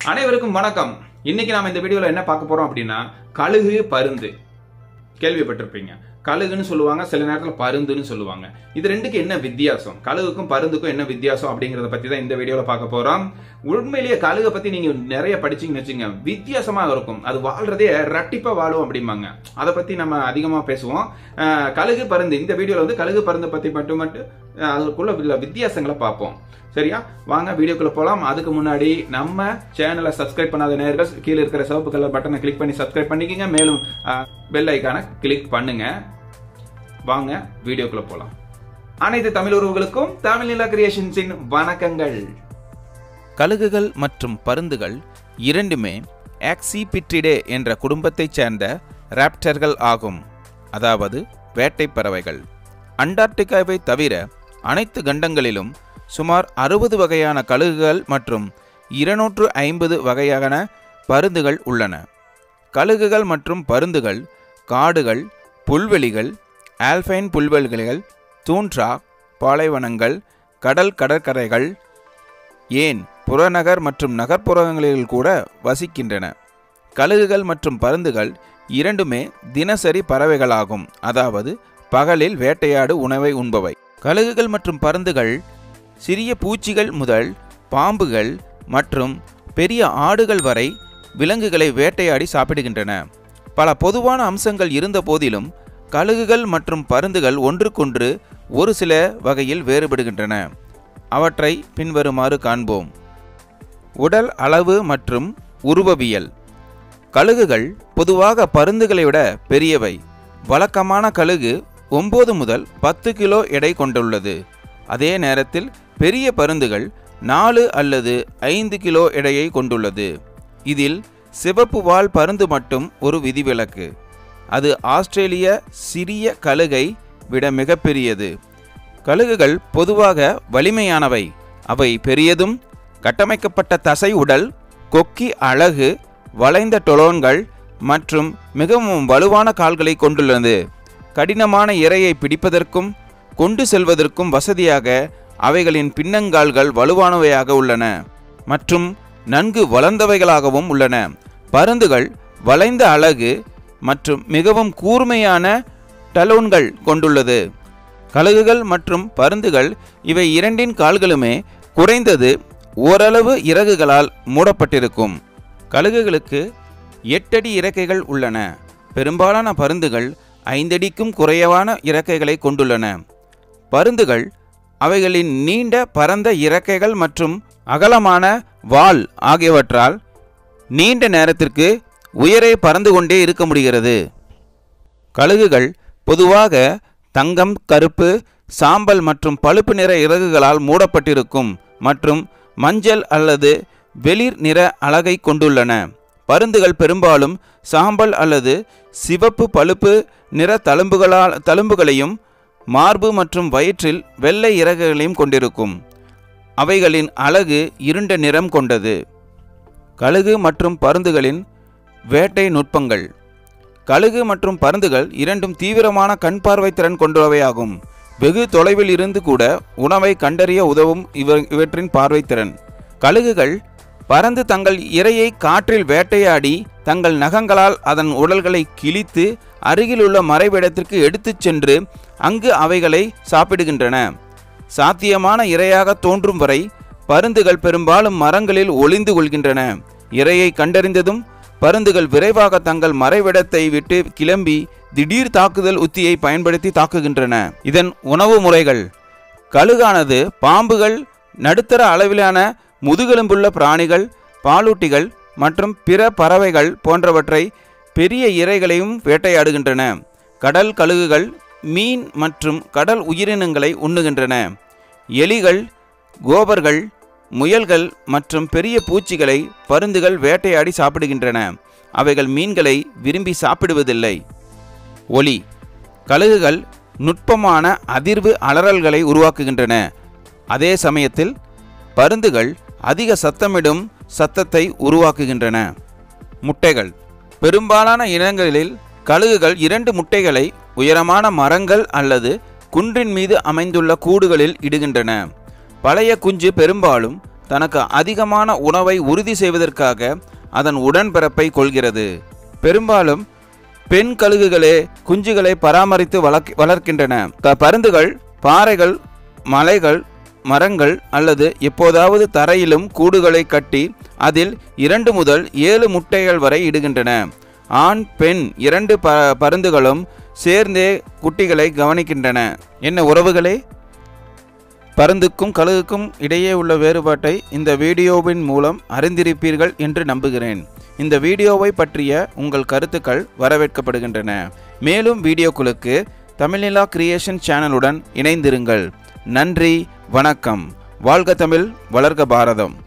அனைவருக்கும் வணக்கம் இன்னைக்கு நாம இந்த வீடியோல என்ன பார்க்க போறோம் அப்படின்னா கழுகு பருந்து கேள்விப்பட்டிருப்பீங்க கழுகுன்னு சொல்லுவாங்க சில நேரத்துல பருந்துன்னு சொல்லுவாங்க இது ரெண்டுக்கு என்ன வித்தியாசம் கழுகுக்கும் பருந்துக்கும் என்ன வித்தியாசம் அப்படிங்கறத பத்தி தான் இந்த வீடியோல பார்க்க போறோம் உண்மையிலேயே கழுகை பத்தி நீங்க நிறைய படிச்சீங்கன்னு வச்சுங்க வித்தியாசமா இருக்கும் அது வாழ்றதே ரட்டிப்பா வாழும் அப்படிம்பாங்க அதை பத்தி நம்ம அதிகமா பேசுவோம் அஹ், கழுகு பருந்து இந்த வீடியோல வந்து கழுகு பருந்து பத்தி மட்டும் மட்டும் அஹ், அதுக்குள்ள உள்ள வித்தியாசங்களை பார்ப்போம் சரியா வாங்க வீடியோக்குள்ள போலாம் அதுக்கு முன்னாடி நம்ம சேனலை சப்ஸ்கிரைப் பண்ணாத நேர்கள் கீழே இருக்கிற சிவப்பு கலர் பட்டனை கிளிக் பண்ணி சப்ஸ்கிரைப் பண்ணிக்கங்க மேலும் பெல் ஐக்கானை கிளிக் பண்ணுங்க வாங்க வீடியோக்குள்ள போலாம் அனைத்து தமிழ் உறவுகளுக்கும் தமிழ் நிலா கிரியேஷன்ஸின் வணக்கங்கள் கழுகுகள் மற்றும் பருந்துகள் இரண்டுமே ஆக்சிபிட்ரிடே என்ற குடும்பத்தைச் சேர்ந்த ராப்டர்கள் ஆகும் அதாவது வேட்டைப் பறவைகள் அண்டார்டிகாவை தவிர அனைத்து கண்டங்களிலும் சுமார் அறுபது வகையான கழுகுகள் மற்றும் இருநூற்று ஐம்பது வகையான பருந்துகள் உள்ளன கழுகுகள் மற்றும் பருந்துகள் காடுகள் புல்வெளிகள் ஆல்பைன் புல்வெளிகள் தூண்ட்ரா பாலைவனங்கள் கடல் கடற்கரைகள் ஏன் புறநகர் மற்றும் நகர்ப்புறங்களில் கூட வசிக்கின்றன கழுகுகள் மற்றும் பருந்துகள் இரண்டுமே தினசரி பறவைகளாகும் அதாவது பகலில் வேட்டையாடு உணவை உண்பவை கழுகுகள் மற்றும் பருந்துகள் சிறிய பூச்சிகள் முதல் பாம்புகள் மற்றும் பெரிய ஆடுகள் வரை விலங்குகளை வேட்டையாடி சாப்பிடுகின்றன பல பொதுவான அம்சங்கள் இருந்த போதிலும் கழுகுகள் மற்றும் பருந்துகள் ஒன்றுக்கொன்று ஒரு சில வகையில் வேறுபடுகின்றன அவற்றை பின்வருமாறு காண்போம் உடல் அளவு மற்றும் உருவவியல் கழுகுகள் பொதுவாக பருந்துகளை விட பெரியவை வழக்கமான கழுகு ஒம்பது முதல் பத்து கிலோ எடை கொண்டுள்ளது அதே நேரத்தில் பெரிய பருந்துகள் நாலு அல்லது ஐந்து கிலோ எடையை கொண்டுள்ளது இதில் சிவப்பு வால் பருந்து மட்டும் ஒரு விதிவிலக்கு அது ஆஸ்திரேலிய சிறிய கழுகை விட மிகப்பெரியது கழுகுகள் பொதுவாக வலிமையானவை அவை பெரியதும் கட்டமைக்கப்பட்ட தசை உடல் கொக்கி அழகு வளைந்த டொலோன்கள் மற்றும் மிகவும் வலுவான கால்களை கொண்டுள்ளது கடினமான இரையை பிடிப்பதற்கும் கொண்டு செல்வதற்கும் வசதியாக அவைகளின் பின்னங்கால்கள் வலுவானவையாக உள்ளன மற்றும் நன்கு வளர்ந்தவைகளாகவும் உள்ளன பருந்துகள் வளைந்த அழகு மற்றும் மிகவும் கூர்மையான டலோன்கள் கொண்டுள்ளது கழுகுகள் மற்றும் பருந்துகள் இவை இரண்டின் கால்களுமே குறைந்தது ஓரளவு இறகுகளால் மூடப்பட்டிருக்கும் கழுகுகளுக்கு எட்டடி இறக்கைகள் உள்ளன பெரும்பாலான பருந்துகள் ஐந்தடிக்கும் குறைவான இறக்கைகளை கொண்டுள்ளன பருந்துகள் அவைகளின் நீண்ட பரந்த இறக்கைகள் மற்றும் அகலமான வால் ஆகியவற்றால் நீண்ட நேரத்திற்கு உயரே பறந்து கொண்டே இருக்க முடிகிறது கழுகுகள் பொதுவாக தங்கம் கருப்பு சாம்பல் மற்றும் பழுப்பு நிற இறகுகளால் மூடப்பட்டிருக்கும் மற்றும் மஞ்சள் அல்லது வெளிர் நிற அலகை கொண்டுள்ளன பருந்துகள் பெரும்பாலும் சாம்பல் அல்லது சிவப்பு பழுப்பு நிற தழும்புகளால் தழும்புகளையும் மார்பு மற்றும் வயிற்றில் வெள்ளை இறகுகளையும் கொண்டிருக்கும் அவைகளின் அழகு இருண்ட நிறம் கொண்டது கழுகு மற்றும் பருந்துகளின் வேட்டை நுட்பங்கள் கழுகு மற்றும் பருந்துகள் இரண்டும் தீவிரமான கண் பார்வை திறன் கொண்டவையாகும் வெகு தொலைவில் இருந்து கூட உணவை கண்டறிய உதவும் இவ இவற்றின் பார்வைத்திறன் கழுகுகள் பறந்து தங்கள் இரையை காற்றில் வேட்டையாடி தங்கள் நகங்களால் அதன் உடல்களை கிழித்து அருகிலுள்ள மறைவிடத்திற்கு எடுத்துச் சென்று அங்கு அவைகளை சாப்பிடுகின்றன சாத்தியமான இரையாக தோன்றும் வரை பருந்துகள் பெரும்பாலும் மரங்களில் ஒளிந்து கொள்கின்றன இரையை கண்டறிந்ததும் பருந்துகள் விரைவாக தங்கள் மறைவிடத்தை விட்டு கிளம்பி திடீர் தாக்குதல் உத்தியை பயன்படுத்தி தாக்குகின்றன இதன் உணவு முறைகள் கழுகானது பாம்புகள் நடுத்தர அளவிலான முதுகெலும்புள்ள பிராணிகள் பாலூட்டிகள் மற்றும் பிற பறவைகள் போன்றவற்றை பெரிய இரைகளையும் வேட்டையாடுகின்றன கடல் கழுகுகள் மீன் மற்றும் கடல் உயிரினங்களை உண்ணுகின்றன எலிகள் கோபர்கள் முயல்கள் மற்றும் பெரிய பூச்சிகளை பருந்துகள் வேட்டையாடி சாப்பிடுகின்றன அவைகள் மீன்களை விரும்பி சாப்பிடுவதில்லை ஒலி கழுகுகள் நுட்பமான அதிர்வு அலறல்களை உருவாக்குகின்றன அதே சமயத்தில் பருந்துகள் அதிக சத்தமிடும் சத்தத்தை உருவாக்குகின்றன முட்டைகள் பெரும்பாலான இனங்களில் கழுகுகள் இரண்டு முட்டைகளை உயரமான மரங்கள் அல்லது குன்றின் மீது அமைந்துள்ள கூடுகளில் இடுகின்றன பழைய குஞ்சு பெரும்பாலும் தனக்கு அதிகமான உணவை உறுதி செய்வதற்காக அதன் உடன்பிறப்பை கொள்கிறது பெரும்பாலும் பெண் கழுகுகளே குஞ்சுகளை பராமரித்து வளர்க் வளர்க்கின்றன க- பருந்துகள் பாறைகள் மலைகள் மரங்கள் அல்லது எப்போதாவது தரையிலும் கூடுகளை கட்டி அதில் இரண்டு முதல் ஏழு முட்டைகள் வரை இடுகின்றன ஆண் பெண் இரண்டு ப பருந்துகளும் சேர்ந்தே குட்டிகளை கவனிக்கின்றன என்ன உறவுகளே பருந்துக்கும் கழுகுக்கும் இடையே உள்ள வேறுபாட்டை இந்த வீடியோவின் மூலம் அறிந்திருப்பீர்கள் என்று நம்புகிறேன் இந்த வீடியோவை பற்றிய உங்கள் கருத்துக்கள் வரவேற்கப்படுகின்றன மேலும் வீடியோக்களுக்கு தமிழ்நிலா கிரியேஷன் சேனலுடன் இணைந்திருங்கள் நன்றி வணக்கம் வாழ்க தமிழ் வளர்க பாரதம்